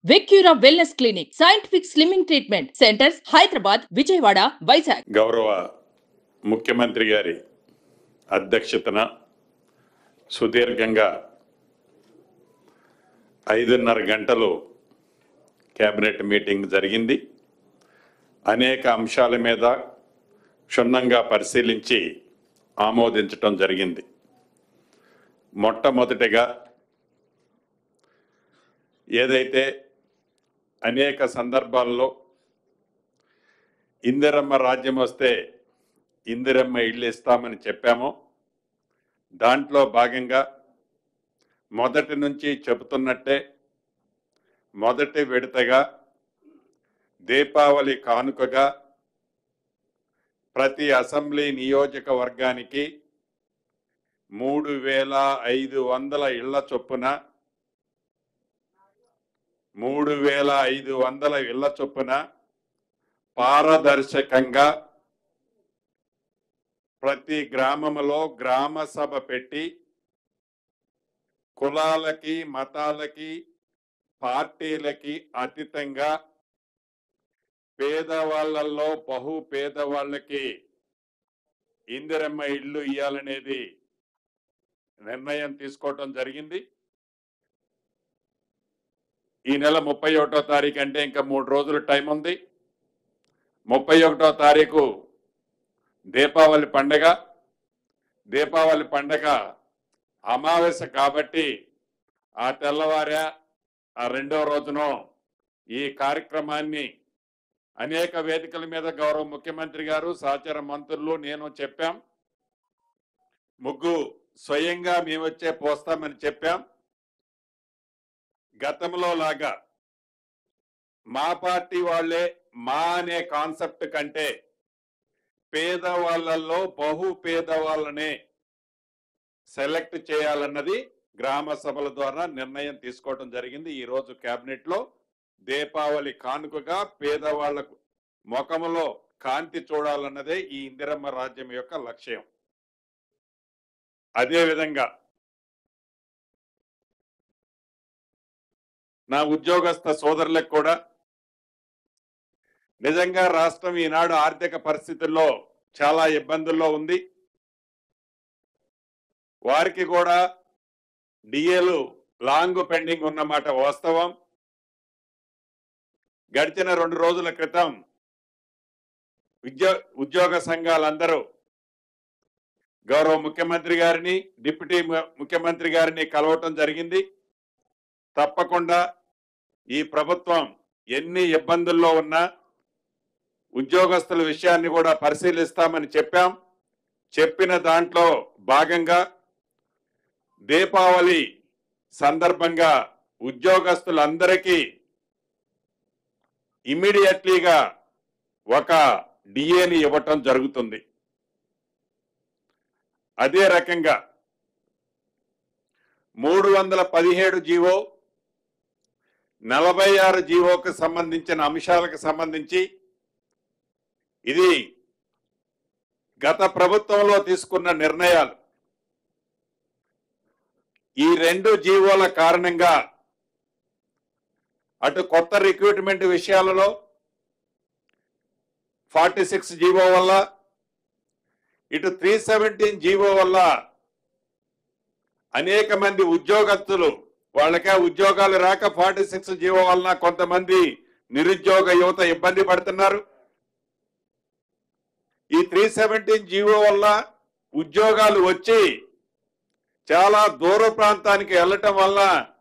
Vecura wellness clinic scientific slimming treatment centres Hyderabad Vijayawada Vizag గౌరవ ముఖ్యమంత్రి గారి అధ్యక్షతన సుదీర్ఘంగా ఐదున్నర గంటలు కేబినెట్ మీటింగ్ జరిగింది అనేక అంశాల మీద క్షుణ్ణంగా పరిశీలించి ఆమోదించటం జరిగింది మొట్టమొదటిగా ఏదైతే అనేక సందర్భాల్లో ఇందిరమ్మ రాజ్యం వస్తే ఇందిరమ్మ ఇల్లు ఇస్తామని చెప్పామో దాంట్లో భాగంగా మొదటి నుంచి చెబుతున్నట్టే మొదటి విడతగా దీపావళి కానుకగా ప్రతి అసెంబ్లీ నియోజకవర్గానికి మూడు వేల ఐదు వందల ఇళ్ల చొప్పున మూడు వేల ఐదు వందల ఇళ్ల చొప్పున పారదర్శకంగా ప్రతి గ్రామంలో గ్రామ సభ పెట్టి కులాలకి మతాలకి పార్టీలకి అతీతంగా పేదవాళ్లలో బహు పేదవాళ్ళకి ఇందిరమ్మ ఇల్లు ఇయ్యాలనేది నిర్ణయం తీసుకోవటం జరిగింది ఈ నెల ముప్పై ఒకటో తారీఖు అంటే ఇంకా మూడు రోజులు టైం ఉంది ముప్పై ఒకటో తారీఖు దీపావళి పండగ దీపావళి పండగ అమావాస్య కాబట్టి ఆ తెల్లవారే ఆ రెండో రోజునో ఈ కార్యక్రమాన్ని అనేక వేదికల మీద గౌరవ ముఖ్యమంత్రి గారు సహచర మంత్రులు నేను చెప్పాం ముగ్గు స్వయంగా మేము వచ్చే పోస్తామని చెప్పాం గతంలో లాగా మా పార్టీ వాళ్ళే మా అనే కాన్సెప్ట్ కంటే పేదవాళ్ళల్లో బహు పేదవాళ్ళనే సెలెక్ట్ చేయాలన్నది గ్రామ సభల ద్వారా నిర్ణయం తీసుకోవడం జరిగింది ఈ రోజు కేబినెట్ లో దీపావళి కానుకగా పేదవాళ్లకు ముఖములో కాంతి చూడాలన్నదే ఈ ఇందిరమ్మ రాజ్యం యొక్క లక్ష్యం అదే విధంగా నా ఉద్యోగస్థ సోదరులకు కూడా నిజంగా రాష్ట్రం ఈనాడు ఆర్థిక పరిస్థితుల్లో చాలా ఇబ్బందుల్లో ఉంది వారికి కూడా డిఏలు లాంగ్ పెండింగ్ ఉన్నమాట వాస్తవం గడిచిన రెండు రోజుల క్రితం ఉద్యో ఉద్యోగ సంఘాలందరూ గౌరవ ముఖ్యమంత్రి గారిని డిప్యూటీ ము- ముఖ్యమంత్రి గారిని కలవటం జరిగింది తప్పకుండా ఈ ప్రభుత్వం ఎన్ని ఇబ్బందుల్లో ఉన్నా ఉద్యోగస్తుల విషయాన్ని కూడా పరిశీలిస్తామని చెప్పాం చెప్పిన దాంట్లో భాగంగా దీపావళి సందర్భంగా ఉద్యోగస్తులందరికీ ఇమ్మీడియట్లీగా ఒక డిఏని ఇవ్వటం జరుగుతుంది అదే రకంగా మూడు వందల పదిహేడు జీవో నలభై ఆరు జీవోకి సంబంధించిన అంశాలకు సంబంధించి ఇది గత ప్రభుత్వంలో తీసుకున్న నిర్ణయాలు ఈ రెండు జీవోల కారణంగా అటు కొత్త రిక్రూట్మెంట్ విషయాలలో ఫార్టీ సిక్స్ జీవో వల్ల ఇటు త్రీ సెవెంటీన్ జీవో వల్ల అనేక మంది ఉద్యోగస్తులు వాళ్ళకే ఉద్యోగాలు రాక ఫార్టీ సిక్స్ జీవో వలన కొంతమంది నిరుద్యోగ యువత ఇబ్బంది పడుతున్నారు ఈ త్రీ సెవెంటీన్ జీవో వల్ల ఉద్యోగాలు వచ్చి చాలా దూర ప్రాంతానికి వెళ్ళటం వల్ల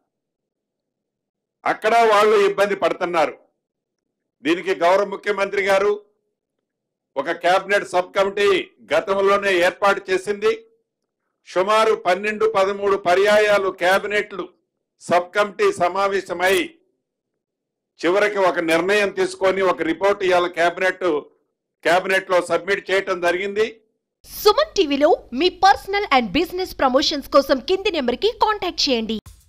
అక్కడ వాళ్ళు ఇబ్బంది పడుతున్నారు దీనికి గౌరవ ముఖ్యమంత్రి గారు ఒక కేబినెట్ సబ్ కమిటీ గతంలోనే ఏర్పాటు చేసింది సుమారు పన్నెండు పదమూడు పర్యాయాలు కేబినెట్లు సబ్ కమిటీ సమావేశమై చివరికి ఒక నిర్ణయం తీసుకొని ఒక రిపోర్ట్ ఇవాళ కేబినెట్ కేబినెట్ లో సబ్మిట్ చేయటం జరిగింది సుమన్ టీవీలో మీ పర్సనల్ అండ్ బిజినెస్ ప్రమోషన్స్ కోసం కింది నెంబర్కి కాంటాక్ట్ చేయండి